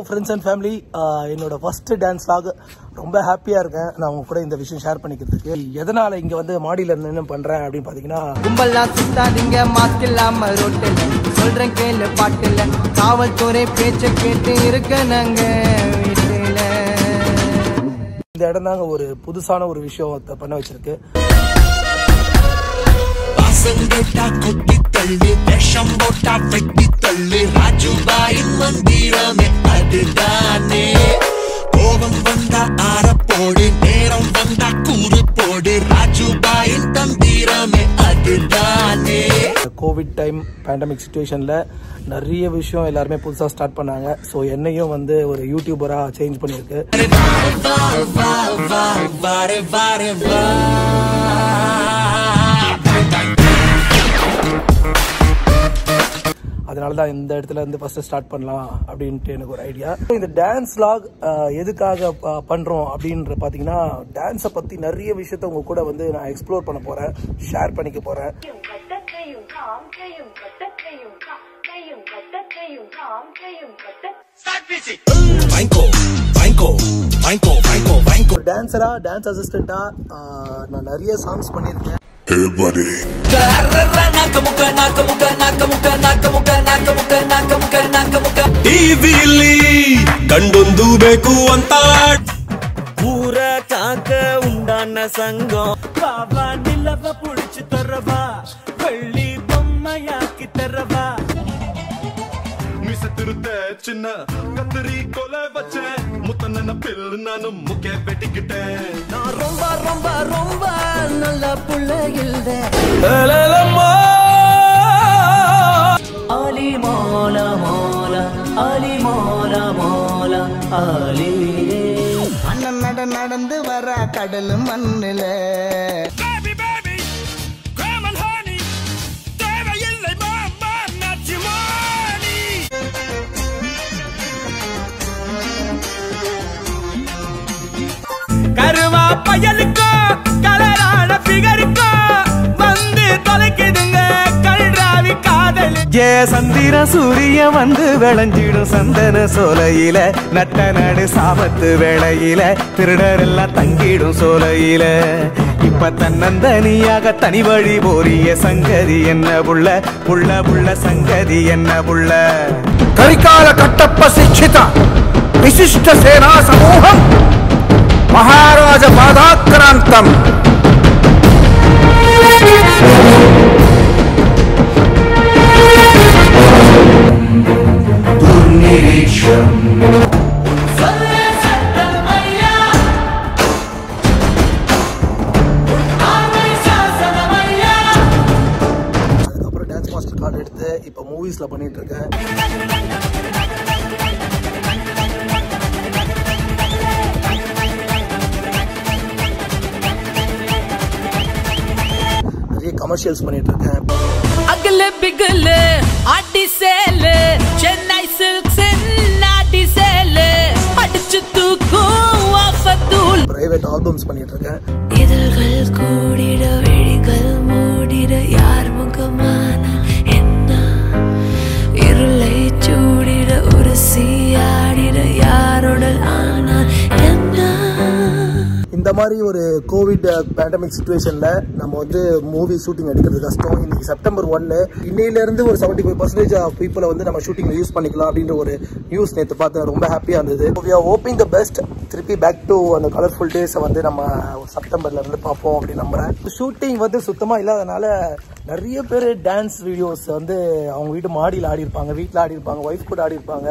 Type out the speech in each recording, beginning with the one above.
friends and family என்னோட first dance vlog ரொம்ப ஹாப்பியாக இருக்கேன் நான் உங்க கூட இந்த விஷயம் ஷேர் பண்ணிக்கிறதுக்கு எதனால் இங்கே வந்து மாடியில் நின்று பண்ணுறேன் அப்படின்னு பார்த்தீங்கன்னா கும்பல்லாம் சுத்தாதீங்க மாஸ்க் இல்லாம ரோட்டில் சொல்றேன் கேளு பாட்டுல காவல்துறை பேச்ச கேட்டு இருக்க நாங்க வீட்டுல இந்த இடம் தாங்க ஒரு புதுசான ஒரு விஷயம் பண்ண வச்சிருக்கு வாசங்கட்டா கொட்டி தள்ளு விஷம் போட்டா வெட்டி தள்ளு ராஜுபாயின் மந்திரமே அதுதானே கோபம் வந்தா ஆற போடு நேரம் வந்தா கூறு போடு ராஜுபாயின் தந்திரமே அதுதானே கோவிட் டைம் பேண்டமிக் சுச்சுவேஷனில் நிறைய விஷயம் எல்லாருமே புதுசாக ஸ்டார்ட் பண்ணாங்க ஸோ என்னையும் வந்து ஒரு யூடியூபராக சேஞ்ச் பண்ணியிருக்கு வாரே வாரே வா அதனால தான் இந்த இடத்துல இருந்து ஃபர்ஸ்ட் ஸ்டார்ட் பண்ணலாம் அப்படின்ட்டு எனக்கு ஒரு ஐடியா இந்த டான்ஸ் லாக் எதுக்காக ப- பண்றோம் அப்படின்ற பாத்தீங்கன்னா டான்ஸை பத்தி நிறைய விஷயத்த உங்க கூட வந்து நான் எக்ஸ்ப்ளோர் பண்ண போறேன் ஷேர் பண்ணிக்க போறேன் கையும் கட்டக்கையும் காம் கையும் கட்டக்கையும் கா கையும் கட்டக்கையும் காம் கையும் கட்ட வாங்கிக்கோ வாங்கிக்கோ வாங்கிக்கோ வாங்கிக்கோ வாங்கிக்கோ ஒரு டான்ஸரா டான்ஸ் அசிஸ்டண்டா நான் நிறைய சாங்ஸ் பண்ணியிருக்கேன் ಟಿವಿಲಿ ಗಂಡೊಂದು ಬೇಕು ಅಂತ ಊರ ಕಾಕ ಉಂಡಾನ ಸಂಘಂ ಬಾಬಾ ನಿಲ್ಲವ ಪುಡಿಚು ತರವಾ ಬೆಳ್ಳಿ ಬೊಮ್ಮಯಾಕಿ ತರವಾ ಮೀಸತಿರುತ್ತೆ ಚಿನ್ನ ಕತ್ತರಿ ಕೊಲೆ ಬಚ್ಚೆ ಮುತ್ತ ನನ್ನ ಪಿಲ್ ನಾನು ಮುಖೆ ಬೆಟ್ಟಿಗಿಟ್ಟೆ நான் ரொம்ப ரொம்ப ரொம்ப நல்ல புள்ள இல்ல ஆலி மோல மோல ஆலி மோல மோல ஆலி அண்ணன் நட நடந்து வர கடல் மண்ணுல கருவா பயலுக்கோ கலரான பிகருக்கோ வந்து தொலைக்குதுங்க கல்ராவி காதல் ஏ சந்திர சூரிய வந்து விளைஞ்சிடும் சந்தன சோலையில நட்ட நடு சாபத்து வேளையில திருடர் எல்லாம் தங்கிடும் சோலையில இப்ப தன்னந்தனியாக தனி வழி போரிய சங்கதி என்ன புள்ள புள்ள புள்ள சங்கதி என்ன புள்ள కరికాల కట్టప్ప శిక్షిత విశిష్ట సేనా సమూహం మహారాజ పాదాక్రాంతం அதுக்கப்புறம் டான்ஸ் மாஸ்டர் கார்டு எடுத்து இப்போ மூவிஸ்ல பண்ணிட்டு இருக்கேன் நிறைய கமர்ஷியல்ஸ் பண்ணிட்டு இருக்கேன் அகல பிகல ஆட்டி சேலு சென்னை சில்க்ஸ் நாட்டி சேலு அடிச்சு தூக்கும் வாஃபத்தூள் பிரைவேட் ஆல்பம்ஸ் பண்ணிட்டு இருக்கேன் இதழ்கள் கூடிட விழிகள் மூடிட யார் முகமான என்ன இருளை சூடிட ஒரு சீயாடிட யாருடல் ஆனால் என்ன இந்த மாதிரி ஒரு கோவிட் பேண்டமிக் சுச்சுவேஷன்ல நம்ம வந்து மூவி ஷூட்டிங் எடுக்கிறது கஷ்டம் இன்னைக்கு செப்டம்பர் ஒன்னு இன்னையில இருந்து ஒரு செவன்டி ஃபைவ் பர்சன்டேஜ் ஆஃப் பீப்புளை வந்து நம்ம ஷூட்டிங் யூஸ் பண்ணிக்கலாம் அப்படின்ற ஒரு நியூஸ் நேற்று பார்த்தேன் ரொம்ப ஹாப்பியா இருந்தது we are hoping the best திருப்பி பேக் டு அந்த கலர்ஃபுல் டேஸை வந்து நம்ம செப்டம்பர்ல இருந்து பார்ப்போம் அப்படின்னு நம்புறேன் ஷூட்டிங் வந்து சுத்தமா இல்லாதனால நிறைய பேர் டான்ஸ் வீடியோஸ் வந்து அவங்க வீட்டு மாடியில் ஆடி இருப்பாங்க வீட்டில் ஆடி இருப்பாங்க ஒய்ஃப் கூட ஆடி இருப்பாங்க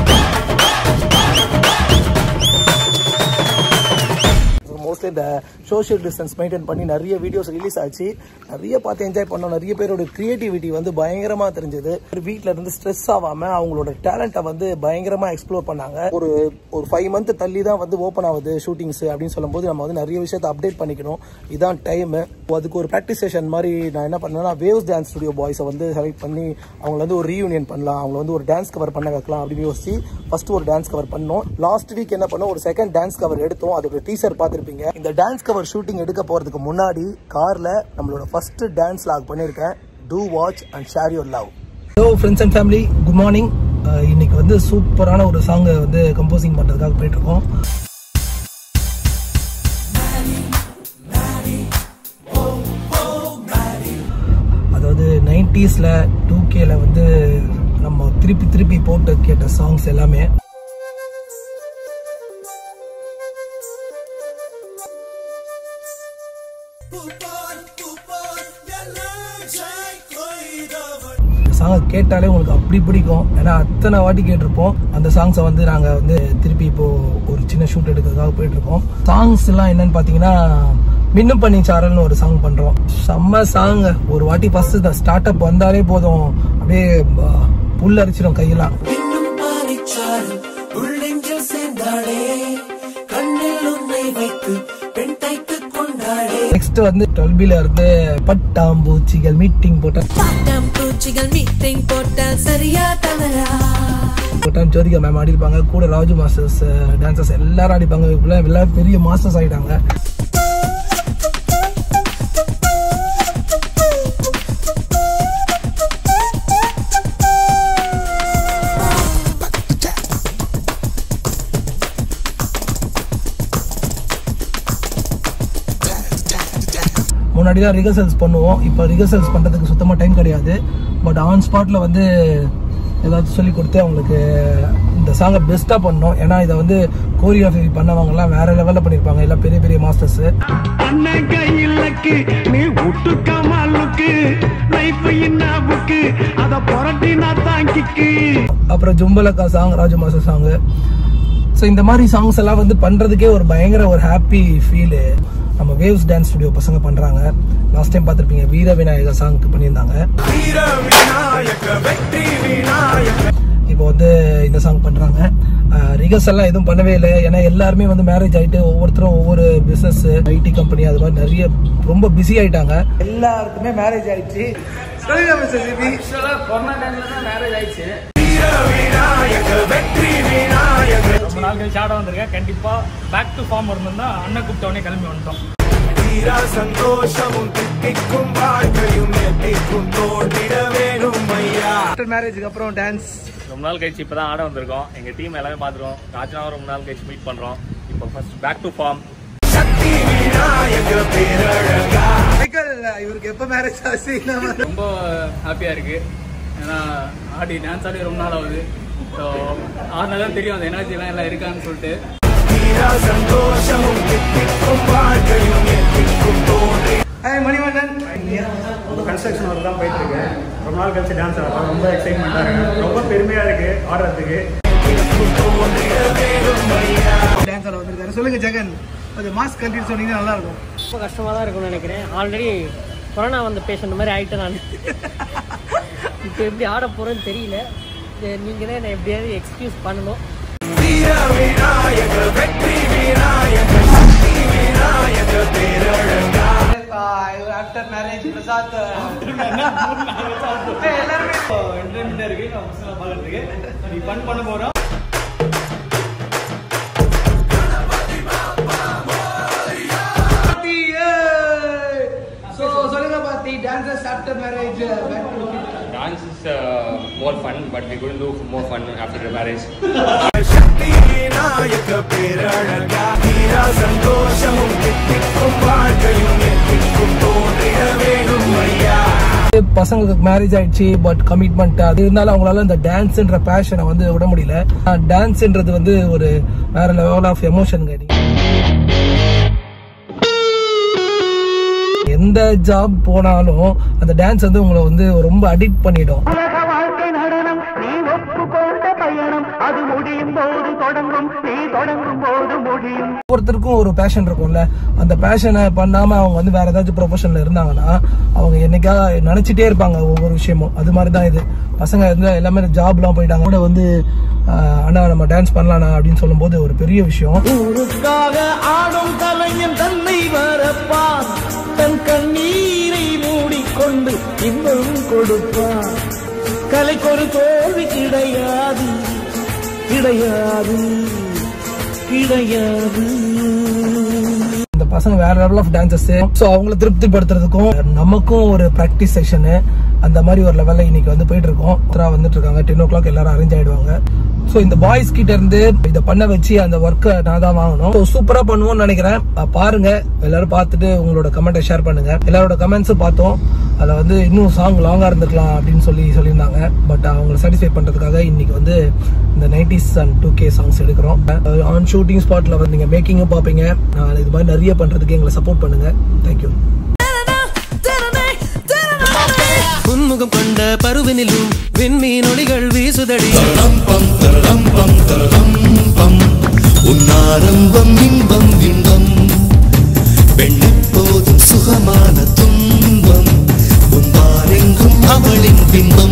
மோஸ்ட்லி இந்த சோஷியல் டிஸ்டன்ஸ் மெயின்டைன் பண்ணி நிறைய வீடியோஸ் ரிலீஸ் ஆச்சு நிறைய பார்த்து என்ஜாய் பண்ணோம் நிறைய பேரோட கிரியேட்டிவிட்டி வந்து பயங்கரமா தெரிஞ்சது வீட்ல இருந்து ஸ்ட்ரெஸ் ஆகாம அவங்களோட டேலண்ட்டை வந்து பயங்கரமா எக்ஸ்ப்ளோர் பண்ணாங்க ஒரு ஒரு ஃபைவ் மந்த் தள்ளி தான் வந்து ஓப்பன் ஆகுது ஷூட்டிங்ஸ் அப்படின்னு சொல்லும்போது நம்ம வந்து நிறைய விஷயத்தை அப்டேட் பண்ணிக்கணும் இதான் டைம் அதுக்கு ஒரு ப்ராக்டிஸ் செஷன் மாதிரி நான் என்ன பண்ணேன்னா வேவ்ஸ் டான்ஸ் ஸ்டுடியோ பாய்ஸை வந்து செலக்ட் பண்ணி அவங்கள வந்து ஒரு ரீயூனியன் பண்ணலாம் அவங்கள வந்து ஒரு டான்ஸ் கவர் பண்ண வைக்கலாம் அப்படின்னு யோசிச்சு ஃபர்ஸ்ட் ஒரு டான்ஸ் கவர் பண்ணோம் லாஸ்ட் வீக் என்ன பண்ணோம் ஒரு செகண்ட் டான்ஸ் கவர் எடுத்தோம் அதோட டீசர் பார்த்துருப்பீங்க இந்த டான்ஸ் கவர் ஷூட்டிங் எடுக்க போறதுக்கு முன்னாடி கார்ல நம்மளோட ஃபர்ஸ்ட் டான்ஸ் லாக் பண்ணியிருக்கேன் to watch and share your love hello friends and family good morning இன்னைக்கு வந்து சூப்பரான ஒரு சாங்கை வந்து கம்போசிங் பண்ணுறதுக்காக போயிட்டு இருக்கோம் அதாவது நைன்டிஸில் டூ கேல வந்து நம்ம திருப்பி திருப்பி போட்டு கேட்ட சாங்ஸ் எல்லாமே சாங்கை கேட்டாலே உங்களுக்கு அப்படி பிடிக்கும் ஏன்னா அத்தனை வாட்டி கேட்டிருப்போம் அந்த சாங்ஸை வந்து நாங்கள் வந்து திருப்பி இப்போ ஒரு சின்ன ஷூட் எடுக்கிறதுக்காக போயிட்டு இருக்கோம் சாங்ஸ் எல்லாம் என்னன்னு பார்த்தீங்கன்னா மின்னும் பண்ணி சாரல்னு ஒரு சாங் பண்றோம் செம்ம சாங் ஒரு வாட்டி ஃபர்ஸ்ட் இந்த ஸ்டார்ட் அப் வந்தாலே போதும் அப்படியே ப- புல் அரிச்சிடும் கையெல்லாம் இன்னும் பாரிச்சாறு உள்ளெஞ்சில் சேர்ந்தாளே கண்ணில் உன்னை வைத்து பெண் தைத்து கொண்டாளே நெக்ஸ்ட் வந்து டுவெல்பில இருந்து பட்டாம்பூச்சிகள் மீட்டிங் போட்ட பாட்டம் பூச்சிகள் மீட்டிங் போட்டால் சரியா தவறா டைம் ஜோதிகா மேம் ஆடிருப்பாங்க கூட ராஜு மாஸ்டர்ஸ் டான்சர்ஸ் எல்லாரும் ஆடிப்பாங்க இப்பெல்லாம் எல்லாரும் பெரிய மாஸ்டர்ஸ் ஆயிட்டாங்க முன்னாடி தான் ரிஹர்சல்ஸ் பண்ணுவோம் இப்போ ரிஹர்சல்ஸ் பண்ணுறதுக்கு சுத்தமாக டைம் கிடையாது பட் ஆன் ஸ்பாட்டில் வந்து ஏதாச்சும் சொல்லி கொடுத்து அவங்களுக்கு இந்த சாங்கை பெஸ்ட்டாக பண்ணோம் ஏன்னா இதை வந்து கோரியோகிராஃபி பண்ணவங்கலாம் வேற லெவலில் பண்ணியிருப்பாங்க எல்லாம் பெரிய பெரிய மாஸ்டர்ஸு அண்ணன் கையிலக்கு நீ விட்டுக்க மாலுக்கு லைஃப் என்ன புக்கு அத புரட்டி நான் தாங்கிக்கு அப்புறம் Jumbalakka song Raju master song so இந்த மாதிரி சாங்ஸ் எல்லாம் வந்து பண்ணுறதுக்கே ஒரு பயங்கர ஒரு ஹாப்பி ஃபீலு நம்ம வேவ்ஸ் டான்ஸ் ஸ்டுடியோ பசங்க பண்ணுறாங்க லாஸ்ட் டைம் பார்த்துருப்பீங்க வீர விநாயகர் சாங்க்கு பண்ணியிருந்தாங்க வீர விநாயக வெற்றி விநாயக இப்போ வந்து இந்த சாங் பண்றாங்க ரிகர்ஸ் எல்லாம் எதுவும் பண்ணவே இல்லை ஏன்னா எல்லாருமே வந்து மேரேஜ் ஆயிட்டு ஒவ்வொருத்தரும் ஒவ்வொரு பிசினஸ் ஐடி கம்பெனி அது மாதிரி நிறைய ரொம்ப பிஸி ஆயிட்டாங்க எல்லாருக்குமே மேரேஜ் ஆயிடுச்சு சொல்லுங்க மிஸ்டர் சிபி வீர விநாயக வெற்றி விநாயக ரொம்ப நாள் கழிச்சு ஆட வந்திருக்கேன் கண்டிப்பா பேக் டு ஃபார்ம் வரணும்னா அண்ணன் கூப்பிட்ட உடனே கிளம்பி வந்துட்டோம் வீரா சந்தோஷமும் தித்திக்கும் வாழ்க்கையும் எத்திக்கும் தோன்றிட வேணும் ஐயா ஆஃப்டர் மேரேஜுக்கு அப்புறம் டான்ஸ் ரொம்ப நாள் கழிச்சு இப்பதான் ஆட வந்திருக்கோம் எங்க டீம் எல்லாமே பாத்துருக்கோம் ராஜனாவும் ரொம்ப நாள் கழிச்சு மீட் பண்றோம் இப்போ first back to form Sakthi Vinayaka பேரழகா மைக்கேல் இவருக்கு எப்போ மேரேஜ் ஆச்சு ரொம்ப ஹாப்பியா இருக்கு ஏன்னா ஆடி டான்ஸ் ஆடி ரொம்ப நாள் ஆகுது ஸோ ஆடினா தான் தெரியும் அந்த எனர்ஜி எல்லாம் எல்லாம் இருக்கான்னு சொல்லிட்டு வீரா சந்தோஷமும் தித்திக்கும் வாழ்க்கையும் எத்திக்கும் தோன்றி மணிவண்ணன் கன்ஸ்ட்ரக்ஷன் ஒர்க் தான் போயிட்டு இருக்கு ரொம்ப நாள் கழிச்சு டான்ஸ் ஆடுறோம் ரொம்ப எக்ஸைட்மெண்ட்டாக இருக்கு ரொம்ப பெருமையாக இருக்கு ஆடுறதுக்கு டான்ஸ் ஆட வந்திருக்காரு சொல்லுங்க ஜெகன் கொஞ்சம் மாஸ்க் கட்டிட்டு சொன்னீங்கன்னா நல்லா இருக்கும் ரொம்ப கஷ்டமாக தான் இருக்கும்னு நினைக்கிறேன் ஆல்ரெடி கொரோனா வந்த பேஷண்ட் மாதிரி ஆகிட்டேன் நான் இப்போ எப்படி ஆட போகிறேன்னு தெரியல நீங்கள் தான் என்னை எப்படியாவது எக்ஸ்கியூஸ் பண்ணணும் வீர விநாயக வெற்றி விநாயக சக்தி விநாயக பேரழகா ஆஃப்டர் மேரேஜ் பிரசாத் என்டர்டைன்மெண்ட்டாக இருக்கு நான் பசங்களை பார்க்கறதுக்கு நீ ஃபன் பண்ண போறோம் ஸோ சொல்லுங்க பாத்தி dancers after marriage dance is more fun but we could do more fun after marriage Sakthi Vinayaka பேரழகா வீரா சந்தோஷமும் தித்திக்கும் வாழ்க்கையும் எத்திக்கும் தோன்றிட வேணும் ஐயா பசங்களுக்கு மேரேஜ் ஆயிடுச்சு பட் கமிட்மெண்ட் அது இருந்தாலும் அவங்களால இந்த டான்ஸ்ன்ற பேஷனை வந்து விட முடியல டான்ஸ்ன்றது வந்து ஒரு வேற லெவல் ஆஃப் எமோஷன் எந்த ஜாப் போனாலும் அந்த டான்ஸ் வந்து உங்களை வந்து ரொம்ப அடிக்ட் பண்ணிடும் உலக வாழ்க்கை நடனம் நீ ஒப்புக்கொண்ட பயணம் அது முடியும் போது தொடங்கும் நீ தொடங்கும் போது முடியும் ஒவ்வொருத்தருக்கும் ஒரு பேஷன் இருக்கும்ல அந்த பேஷனை பண்ணாம அவங்க வந்து வேற ஏதாச்சும் ப்ரொஃபஷன்ல இருந்தாங்கன்னா அவங்க என்னைக்கா நினைச்சிட்டே இருப்பாங்க ஒவ்வொரு விஷயமும் அது மாதிரி தான் இது பசங்க வந்து எல்லாமே ஜாப்லாம் போயிட்டாங்க கூட வந்து ஆஹ், அண்ணா நம்ம டான்ஸ் பண்ணலாம்ண்ணா அப்படின்னு சொல்லும்போது ஒரு பெரிய விஷயம் ஊருக்காக ஆடும் கலைஞன் தன்னை வரப்பான் தன் கண்ணீரை மூடிக்கொண்டு இன்பம் கொடுப்பான் கலைக்கொரு தோல்வி கிடையாது கிடையாது கிடையாது இந்த பசங்க வேற லெவல் ஆஃப் டான்சஸ் ஸோ அவங்கள திருப்திப்படுத்துறதுக்கும் நமக்கும் ஒரு ப்ராக்டிஸ் செஷனு அந்த மாதிரி ஒரு லெவல்ல இன்னைக்கு வந்து போயிட்டு இருக்கோம் அப்புறம் வந்துட்டு இருக்காங்க டென் ஓ கிளாக் எல்லாரும் அரேஞ்ச் ஆயிடுவாங்க ஸோ இந்த பாய்ஸ் கிட்ட இருந்து இதை பண்ண வச்சு அந்த ஒர்க்கை நான் தான் வாங்கணும் ஸோ சூப்பரா பண்ணுவோம்னு நினைக்கிறேன் அஹ் பாருங்க எல்லாரும் பார்த்துட்டு உங்களோட கமெண்ட்டை ஷேர் பண்ணுங்க எல்லாரோட கமெண்ட்ஸும் பார்த்தோம் அதில் வந்து இன்னும் சாங் லாங்கா இருந்துக்கலாம் அப்படின்னு சொல்லி சொல்லியிருந்தாங்க பட் அவங்களை சாட்டிஸ்ஃபை பண்றதுக்காக இன்னைக்கு வந்து இந்த nineties and two K songs எடுக்கிறோம் ஆன் ஷூட்டிங் ஸ்பாட்ல வந்து நீங்க மேக்கிங்கும் பார்ப்பீங்க நான் இது மாதிரி நிறைய பண்றதுக்கு எங்களை சப்போர்ட் பண்ணுங்க தேங்க்யூ உன்முகம் கொண்ட பருவினிலும் விண்மீன் ஒளிகள் வீசுதடி உன்னாரம்பம் இன்பம் இன்பம் பெண்ணெப்போதும் சுகமான துன்பம் உன்பாரெங்கும் அவளின் பின்பம்